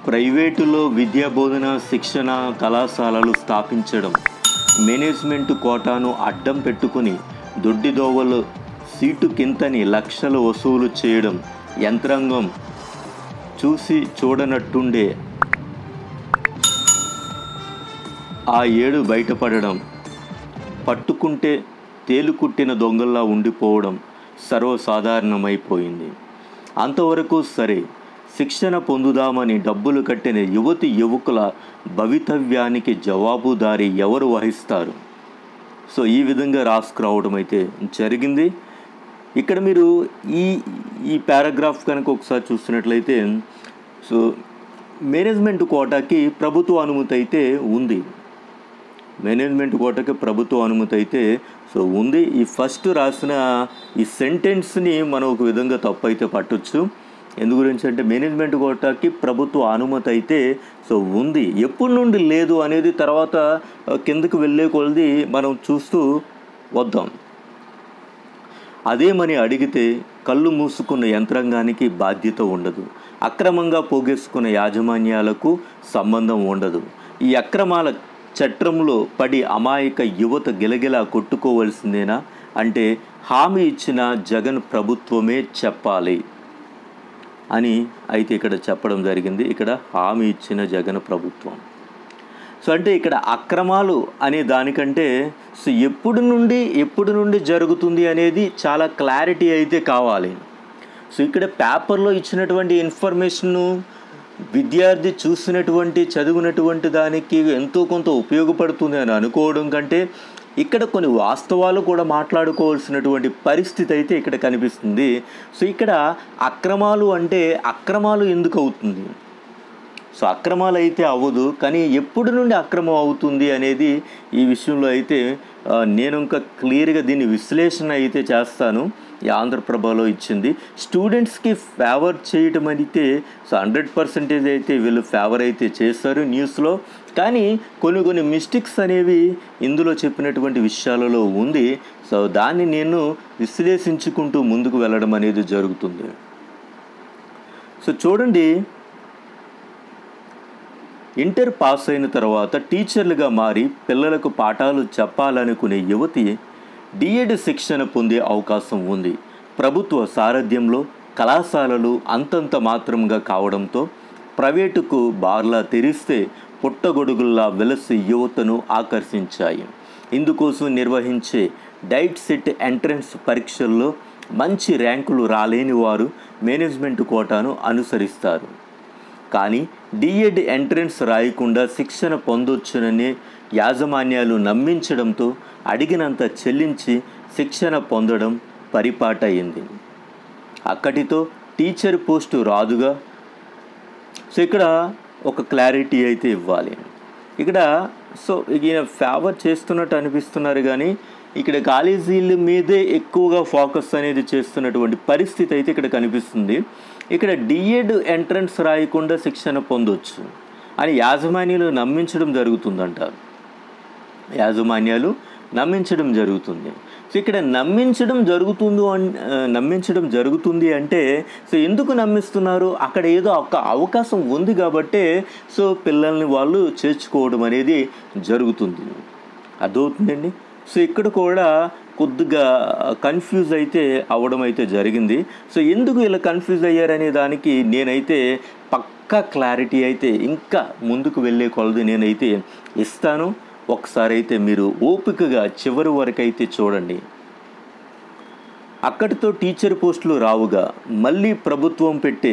ప్రైవేటులో విద్యా బోధన శిక్షణ కళాశాలలు స్థాపించడం మేనేజ్మెంట్ కోటాను అడ్డం పెట్టుకుని దొడ్డిదోవలు సీటు కింతని లక్షలు వసూలు చేయడం యంత్రాంగం చూసి చూడనట్టుండే ఆ ఏడు బయటపడడం పట్టుకుంటే తేలుకుట్టిన దొంగల్లా ఉండిపోవడం సర్వసాధారణమైపోయింది అంతవరకు సరే శిక్షణ పొందుదామని డబ్బులు కట్టిన యువతి యువకుల భవితవ్యానికి జవాబుదారీ ఎవరు వహిస్తారు సో ఈ విధంగా రాసుకురావడం అయితే జరిగింది ఇక్కడ మీరు ఈ ఈ పారాగ్రాఫ్ కనుక ఒకసారి చూస్తున్నట్లయితే సో మేనేజ్మెంట్ కోటాకి ప్రభుత్వ అనుమతి అయితే ఉంది మేనేజ్మెంట్ కోటకి ప్రభుత్వ అనుమతి అయితే సో ఉంది ఈ ఫస్ట్ రాసిన ఈ సెంటెన్స్ని మనం ఒక విధంగా తప్పు అయితే పట్టొచ్చు ఎందు గురించి అంటే మేనేజ్మెంట్ కోటాకి ప్రభుత్వ అనుమతి అయితే సో ఉంది ఎప్పటి నుండి లేదు అనేది తర్వాత ఆ, కిందకు వెళ్ళే కొలది మనం చూస్తూ వద్దాం అదేమని అడిగితే కళ్ళు మూసుకున్న యంత్రాంగానికి బాధ్యత ఉండదు అక్రమంగా పోగేసుకున్న యాజమాన్యాలకు సంబంధం ఉండదు ఈ అక్రమాల చట్రంలో పడి అమాయక యువత గిలగిలా కొట్టుకోవలసిందేనా అంటే హామీ ఇచ్చిన జగన్ ప్రభుత్వమే చెప్పాలి అని అయితే ఇక్కడ చెప్పడం జరిగింది ఇక్కడ హామీ ఇచ్చిన జగన్ ప్రభుత్వం సో అంటే ఇక్కడ అక్రమాలు అనే దానికంటే సో ఎప్పుడు నుండి ఎప్పుడు నుండి జరుగుతుంది అనేది చాలా క్లారిటీ అయితే కావాలి సో ఇక్కడ పేపర్లో ఇచ్చినటువంటి ఇన్ఫర్మేషన్ను విద్యార్థి చూసినటువంటి చదివినటువంటి దానికి ఎంతో కొంత ఉపయోగపడుతుంది అని అనుకోవడం కంటే ఇక్కడ కొన్ని వాస్తవాలు కూడా మాట్లాడుకోవాల్సినటువంటి పరిస్థితి అయితే ఇక్కడ కనిపిస్తుంది సో ఇక్కడ అక్రమాలు అంటే అక్రమాలు ఎందుకు అవుతుంది సో అక్రమాలు అయితే అవ్వదు కానీ ఎప్పుడు నుండి అక్రమం అవుతుంది అనేది ఈ విషయంలో అయితే ఆ, నేను ఇంకా క్లియర్గా దీన్ని విశ్లేషణ అయితే చేస్తాను ఈ ఆంధ్రప్రభలో ఇచ్చింది స్టూడెంట్స్కి ఫేవర్ చేయటం అయితే సో హండ్రెడ్ పర్సెంటేజ్ అయితే వీళ్ళు ఫేవర్ అయితే చేస్తారు న్యూస్లో కానీ కొన్ని కొన్ని మిస్టేక్స్ అనేవి ఇందులో చెప్పినటువంటి విషయాలలో ఉంది సో దాన్ని నేను విశ్లేషించుకుంటూ ముందుకు వెళ్ళడం అనేది జరుగుతుంది సో చూడండి ఇంటర్ పాస్ అయిన తర్వాత టీచర్లుగా మారి పిల్లలకు పాఠాలు చెప్పాలనుకునే యువతి డిఎడ్ శిక్షణ పొందే అవకాశం ఉంది ప్రభుత్వ సారథ్యంలో కళాశాలలు అంతంత మాత్రంగా కావడంతో ప్రైవేటుకు బార్లా తెరిస్తే పుట్టగొడుగుల్లా వెలసి యువతను ఆకర్షించాయి ఇందుకోసం నిర్వహించే డైట్ సెట్ ఎంట్రన్స్ పరీక్షల్లో మంచి ర్యాంకులు రాలేని వారు మేనేజ్మెంట్ కోటాను అనుసరిస్తారు కానీ డిఎడ్ ఎంట్రన్స్ రాయకుండా శిక్షణ పొందొచ్చునని యాజమాన్యాలు నమ్మించడంతో అడిగినంత చెల్లించి శిక్షణ పొందడం పరిపాటయింది అక్కడితో టీచర్ పోస్టు రాదుగా సో ఇక్కడ ఒక క్లారిటీ అయితే ఇవ్వాలి ఇక్కడ సో ఈయన ఫేవర్ చేస్తున్నట్టు అనిపిస్తున్నారు కానీ ఇక్కడ కాలేజీల మీదే ఎక్కువగా ఫోకస్ అనేది చేస్తున్నటువంటి పరిస్థితి అయితే ఇక్కడ కనిపిస్తుంది ఇక్కడ డిఎడ్ ఎంట్రన్స్ రాయకుండా శిక్షణ పొందొచ్చు అని యాజమాన్యాలు నమ్మించడం జరుగుతుందంటారు యాజమాన్యాలు నమ్మించడం జరుగుతుంది సో ఇక్కడ నమ్మించడం జరుగుతుందో అన్ ఆ, నమ్మించడం జరుగుతుంది అంటే సో ఎందుకు నమ్మిస్తున్నారు అక్కడ ఏదో ఒక అవకాశం ఉంది కాబట్టే సో పిల్లల్ని వాళ్ళు చేర్చుకోవడం అనేది జరుగుతుంది అర్థమవుతుందండి సో ఇక్కడ కూడా కొద్దిగా కన్ఫ్యూజ్ అయితే అవ్వడం అయితే జరిగింది సో ఎందుకు ఇలా కన్ఫ్యూజ్ అయ్యారనే దానికి నేనైతే పక్కా క్లారిటీ అయితే ఇంకా ముందుకు వెళ్ళే కొలది నేనైతే ఇస్తాను ఒకసారి అయితే మీరు ఓపికగా చివరి వరకు అయితే చూడండి అక్కడితో టీచర్ పోస్టులు రావుగా మళ్ళీ ప్రభుత్వం పెట్టే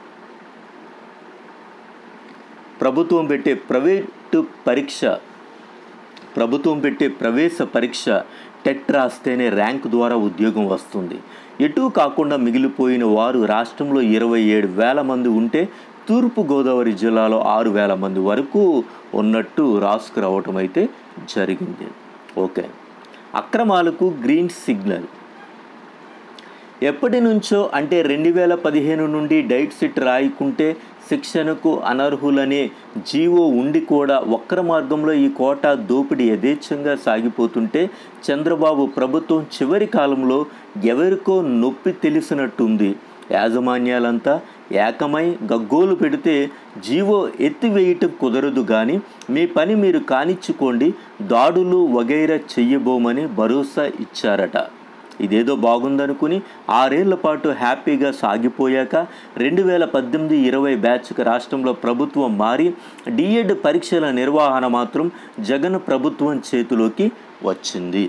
ప్రభుత్వం పెట్టే ప్రైవేటు పరీక్ష ప్రభుత్వం పెట్టే ప్రవేశ పరీక్ష టెట్ రాస్తేనే ర్యాంక్ ద్వారా ఉద్యోగం వస్తుంది ఎటూ కాకుండా మిగిలిపోయిన వారు రాష్ట్రంలో ఇరవై ఏడు వేల మంది ఉంటే తూర్పు గోదావరి జిల్లాలో ఆరు వేల మంది వరకు ఉన్నట్టు రాసుకురావటం అయితే జరిగింది ఓకే అక్రమాలకు గ్రీన్ సిగ్నల్ ఎప్పటి నుంచో అంటే రెండు వేల పదిహేను నుండి డైట్ సిట్ రాయకుంటే శిక్షణకు అనర్హులనే జీవో ఉండి కూడా వక్ర మార్గంలో ఈ కోటా దోపిడీ యథేచ్ఛంగా సాగిపోతుంటే చంద్రబాబు ప్రభుత్వం చివరి కాలంలో ఎవరికో నొప్పి తెలిసినట్టుంది యాజమాన్యాలంతా ఏకమై గగ్గోలు పెడితే జీవో ఎత్తివేయటం కుదరదు కానీ మీ పని మీరు కానిచ్చుకోండి దాడులు వగైరా చెయ్యబోమని భరోసా ఇచ్చారట ఇదేదో బాగుందనుకుని ఆరేళ్ల పాటు హ్యాపీగా సాగిపోయాక రెండు వేల పద్దెనిమిది ఇరవై బ్యాచ్కి రాష్ట్రంలో ప్రభుత్వం మారి డిఎడ్ పరీక్షల నిర్వహణ మాత్రం జగన్ ప్రభుత్వం చేతిలోకి వచ్చింది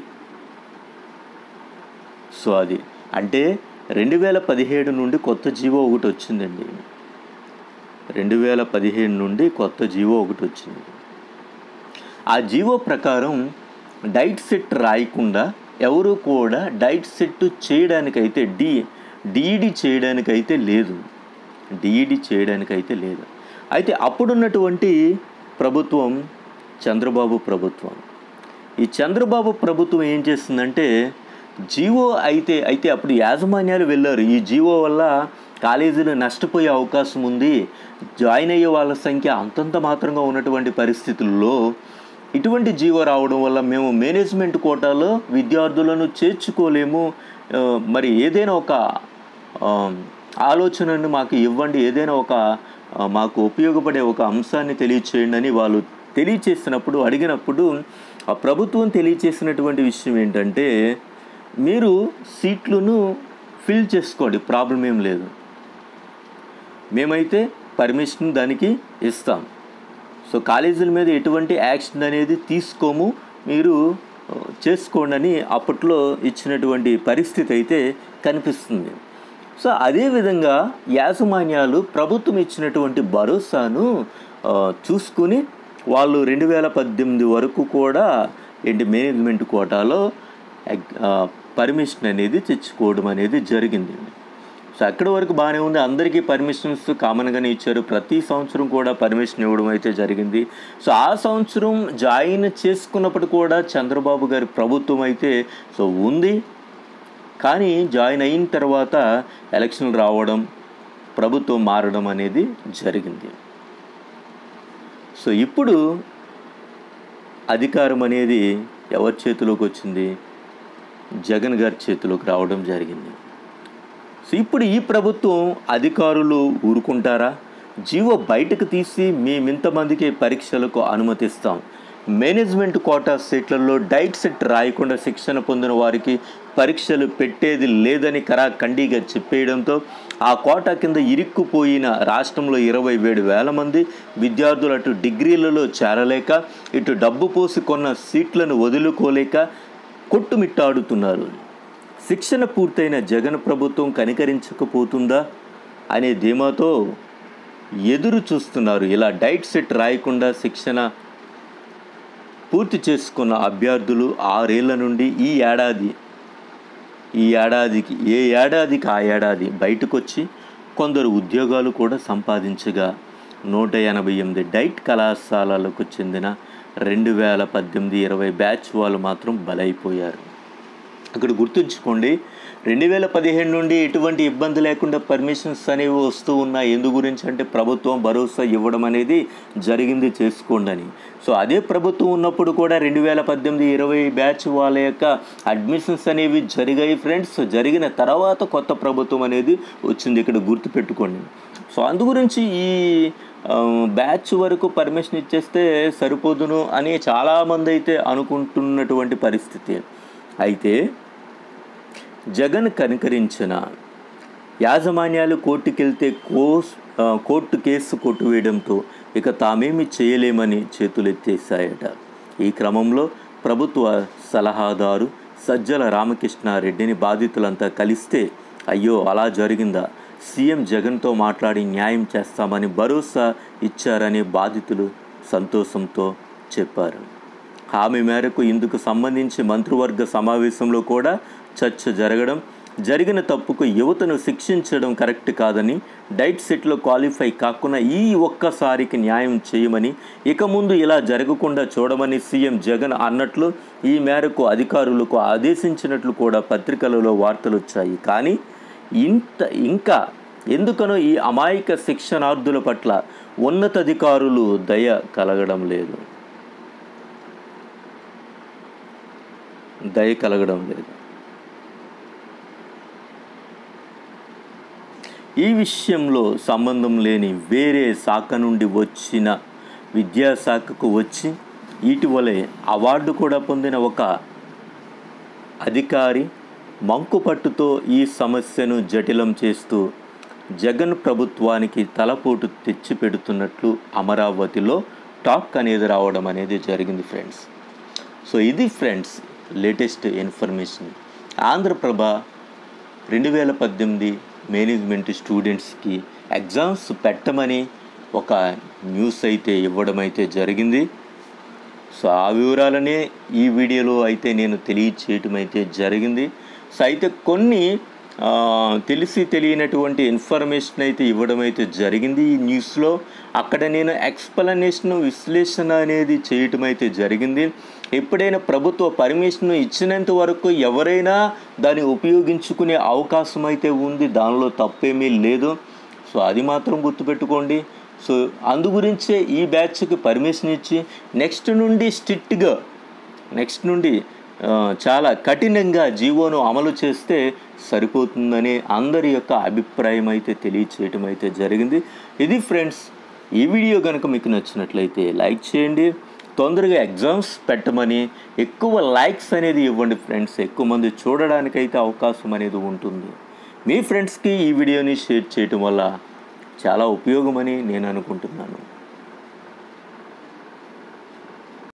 సో అది అంటే రెండు వేల పదిహేడు నుండి కొత్త జీవో ఒకటి వచ్చిందండి రెండు వేల పదిహేడు నుండి కొత్త జీవో ఒకటి వచ్చింది ఆ జీవో ప్రకారం డైట్ సెట్ రాయకుండా ఎవరు కూడా డైట్ సెట్ చేయడానికైతే డి డిఈడి చేయడానికైతే లేదు డిఈడి చేయడానికైతే లేదు అయితే అప్పుడున్నటువంటి ప్రభుత్వం చంద్రబాబు ప్రభుత్వం ఈ చంద్రబాబు ప్రభుత్వం ఏం చేస్తుందంటే జీవో అయితే అయితే అప్పుడు యాజమాన్యాలు వెళ్ళారు ఈ జీవో వల్ల కాలేజీలు నష్టపోయే అవకాశం ఉంది జాయిన్ అయ్యే వాళ్ళ సంఖ్య అంతంత మాత్రంగా ఉన్నటువంటి పరిస్థితుల్లో ఇటువంటి జీవో రావడం వల్ల మేము మేనేజ్మెంట్ కోటాలో విద్యార్థులను చేర్చుకోలేము ఆ, మరి ఏదైనా ఒక ఆ, ఆలోచనను మాకు ఇవ్వండి ఏదైనా ఒక ఆ, మాకు ఉపయోగపడే ఒక అంశాన్ని తెలియచేయండి అని వాళ్ళు తెలియచేసినప్పుడు అడిగినప్పుడు ఆ ప్రభుత్వం తెలియచేసినటువంటి విషయం ఏంటంటే మీరు సీట్లను ఫిల్ చేసుకోండి ప్రాబ్లం ఏం లేదు మేమైతే పర్మిషన్ దానికి ఇస్తాం సో కాలేజీల మీద ఎటువంటి యాక్షన్ అనేది తీసుకోము మీరు ఆ, చేసుకోండి అని అప్పట్లో ఇచ్చినటువంటి పరిస్థితి అయితే కనిపిస్తుంది సో అదేవిధంగా యాజమాన్యాలు ప్రభుత్వం ఇచ్చినటువంటి భరోసాను ఆ, చూసుకుని వాళ్ళు రెండు వేల పద్దెనిమిది వరకు కూడా ఏంటి మేనేజ్మెంట్ కోటాలో ఎగ్- ఆ, పర్మిషన్ అనేది తెచ్చుకోవడం అనేది జరిగింది సో అక్కడి వరకు బాగానే ఉంది అందరికీ పర్మిషన్స్ కామన్గానే ఇచ్చారు ప్రతి సంవత్సరం కూడా పర్మిషన్ ఇవ్వడం అయితే జరిగింది సో ఆ సంవత్సరం జాయిన్ చేసుకున్నప్పుడు కూడా చంద్రబాబు గారి ప్రభుత్వం అయితే సో ఉంది కానీ జాయిన్ అయిన తర్వాత ఎలక్షన్లు రావడం ప్రభుత్వం మారడం అనేది జరిగింది సో ఇప్పుడు అధికారం అనేది ఎవరి చేతిలోకి వచ్చింది జగన్ గారి చేతిలోకి రావడం జరిగింది సో ఇప్పుడు ఈ ప్రభుత్వం అధికారులు ఊరుకుంటారా జీవో బయటకు తీసి మేమింతమందికి పరీక్షలకు అనుమతిస్తాం మేనేజ్మెంట్ కోటా సీట్లలో డైట్ సెట్ రాయకుండా శిక్షణ పొందిన వారికి పరీక్షలు పెట్టేది లేదని కరాఖండిగా చెప్పేయడంతో ఆ కోటా కింద ఇరుక్కుపోయిన రాష్ట్రంలో ఇరవై ఏడు వేల మంది విద్యార్థులు అటు డిగ్రీలలో చేరలేక ఇటు డబ్బు పోసి కొన్న సీట్లను వదులుకోలేక కొట్టుమిట్టాడుతున్నారు శిక్షణ పూర్తయిన జగన్ ప్రభుత్వం కనికరించకపోతుందా అనే ధీమాతో ఎదురు చూస్తున్నారు ఇలా డైట్ సెట్ రాయకుండా శిక్షణ పూర్తి చేసుకున్న అభ్యర్థులు ఆరేళ్ల నుండి ఈ ఏడాది ఈ ఏడాదికి ఏ ఏడాదికి ఆ ఏడాది బయటకు వచ్చి కొందరు ఉద్యోగాలు కూడా సంపాదించగా నూట ఎనభై ఎనిమిది డైట్ కళాశాలలకు చెందిన రెండు వేల పద్దెనిమిది ఇరవై బ్యాచ్ వాళ్ళు మాత్రం బలైపోయారు అక్కడ గుర్తుంచుకోండి రెండు వేల పదిహేను నుండి ఎటువంటి ఇబ్బంది లేకుండా పర్మిషన్స్ అనేవి వస్తూ ఉన్నాయి ఎందు గురించి అంటే ప్రభుత్వం భరోసా ఇవ్వడం అనేది జరిగింది చేసుకోండి అని సో అదే ప్రభుత్వం ఉన్నప్పుడు కూడా రెండు వేల పద్దెనిమిది ఇరవై బ్యాచ్ వాళ్ళ యొక్క అడ్మిషన్స్ అనేవి జరిగాయి ఫ్రెండ్స్ జరిగిన తర్వాత కొత్త ప్రభుత్వం అనేది వచ్చింది ఇక్కడ గుర్తుపెట్టుకోండి సో అందు గురించి ఈ ఆ, బ్యాచ్ వరకు పర్మిషన్ ఇచ్చేస్తే సరిపోదును అని చాలామంది అయితే అనుకుంటున్నటువంటి పరిస్థితి అయితే జగన్ కనికరించిన యాజమాన్యాలు కోర్టుకెళ్తే కోస్ ఆ, కోర్టు కేసు కొట్టువేయడంతో ఇక తామేమి చేయలేమని చేతులెత్తేశాయట ఈ క్రమంలో ప్రభుత్వ సలహాదారు సజ్జల రామకృష్ణారెడ్డిని బాధితులంతా కలిస్తే అయ్యో అలా జరిగిందా సీఎం జగన్తో మాట్లాడి న్యాయం చేస్తామని భరోసా ఇచ్చారని బాధితులు సంతోషంతో చెప్పారు హామీ మేరకు ఇందుకు సంబంధించి మంత్రివర్గ సమావేశంలో కూడా చర్చ జరగడం జరిగిన తప్పుకు యువతను శిక్షించడం కరెక్ట్ కాదని డైట్ సెట్లో క్వాలిఫై కాకుండా ఈ ఒక్కసారికి న్యాయం చేయమని ఇక ముందు ఇలా జరగకుండా చూడమని సీఎం జగన్ అన్నట్లు ఈ మేరకు అధికారులకు ఆదేశించినట్లు కూడా పత్రికలలో వార్తలు వచ్చాయి కానీ ఇంత ఇంకా ఎందుకనో ఈ అమాయక శిక్షణార్థుల పట్ల ఉన్నతాధికారులు దయ కలగడం లేదు దయ కలగడం లేదు ఈ విషయంలో సంబంధం లేని వేరే శాఖ నుండి వచ్చిన విద్యాశాఖకు వచ్చి ఇటీవలే అవార్డు కూడా పొందిన ఒక అధికారి మంకుపట్టుతో ఈ సమస్యను జటిలం చేస్తూ జగన్ ప్రభుత్వానికి తలపోటు తెచ్చిపెడుతున్నట్లు అమరావతిలో టాక్ అనేది రావడం అనేది జరిగింది ఫ్రెండ్స్ సో ఇది ఫ్రెండ్స్ లేటెస్ట్ ఇన్ఫర్మేషన్ ఆంధ్రప్రభ రెండు వేల పద్దెనిమిది మేనేజ్మెంట్ స్టూడెంట్స్కి ఎగ్జామ్స్ పెట్టమని ఒక న్యూస్ అయితే ఇవ్వడం అయితే జరిగింది సో ఆ వివరాలనే ఈ వీడియోలో అయితే నేను తెలియచేయటం అయితే జరిగింది సో అయితే కొన్ని ఆ, తెలిసి తెలియనటువంటి ఇన్ఫర్మేషన్ అయితే ఇవ్వడం అయితే జరిగింది ఈ న్యూస్లో అక్కడ నేను ఎక్స్ప్లెనేషన్ విశ్లేషణ అనేది చేయటం అయితే జరిగింది ఎప్పుడైనా ప్రభుత్వ పర్మిషన్ ఇచ్చినంత వరకు ఎవరైనా దాన్ని ఉపయోగించుకునే అవకాశం అయితే ఉంది దానిలో తప్పేమీ లేదు సో అది మాత్రం గుర్తుపెట్టుకోండి సో అందు గురించే ఈ బ్యాచ్కి పర్మిషన్ ఇచ్చి నెక్స్ట్ నుండి స్ట్రిక్ట్గా నెక్స్ట్ నుండి ఆ, చాలా కఠినంగా జీవోను అమలు చేస్తే సరిపోతుందని అందరి యొక్క అభిప్రాయం అయితే తెలియచేయటం అయితే జరిగింది ఇది ఫ్రెండ్స్ ఈ వీడియో కనుక మీకు నచ్చినట్లయితే లైక్ చేయండి తొందరగా ఎగ్జామ్స్ పెట్టమని ఎక్కువ లైక్స్ అనేది ఇవ్వండి ఫ్రెండ్స్ ఎక్కువ మంది చూడడానికైతే అవకాశం అనేది ఉంటుంది మీ ఫ్రెండ్స్కి ఈ వీడియోని షేర్ చేయటం వల్ల చాలా ఉపయోగమని నేను అనుకుంటున్నాను